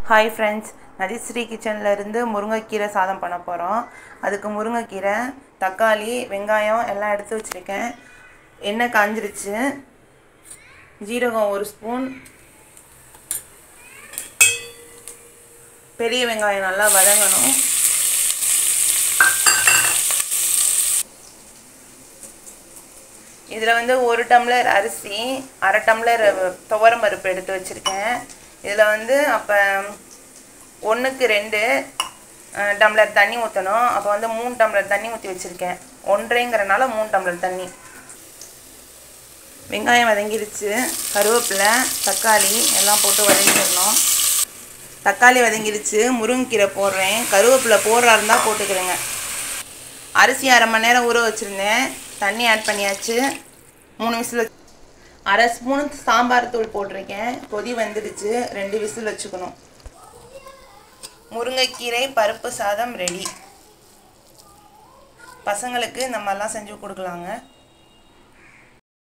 hi friends நதிஸ்ரீ கிச்சனில் இருந்து முருங்கைக்கீரை சாதம் பண்ண போகிறோம் அதுக்கு முருங்கைக்கீரை தக்காளி வெங்காயம் எல்லாம் எடுத்து வச்சுருக்கேன் எண்ணெய் காஞ்சிருச்சு ஜீரகம் ஒரு ஸ்பூன் பெரிய வெங்காயம் நல்லா வதங்கணும் இதில் வந்து ஒரு டம்ளர் அரிசி அரை டம்ளர் துவரம் பருப்பு எடுத்து வச்சுருக்கேன் இதில் வந்து அப்போ ஒன்றுக்கு ரெண்டு அஹ், டம்ளர் தண்ணி ஊற்றணும் அப்போ வந்து மூணு டம்ளர் தண்ணி ஊற்றி வச்சுருக்கேன் ஒன்றரைங்கிறனால மூணு டம்ளர் தண்ணி வெங்காயம் வதங்கிருச்சு கருவேப்பிலை தக்காளி எல்லாம் போட்டு வதங்கிடணும் தக்காளி வதங்கிருச்சு முருங்கைக்கீரை போடுறேன் கருவேப்பிலை போடுறா இருந்தால் போட்டுக்கிறேங்க அரிசி அரை மணி நேரம் ஊற வச்சுருந்தேன் தண்ணி ஆட் பண்ணியாச்சு மூணு விசில் வச்சு அரை ஸ்பூன் சாம்பார் தூள் போட்டிருக்கேன் கொதி வந்துடுச்சு ரெண்டு விசில் வச்சுக்கணும் முருங்கைக்கீரை பருப்பு சாதம் ரெடி பசங்களுக்கு இந்த மாதிரிலாம் செஞ்சு கொடுக்கலாங்க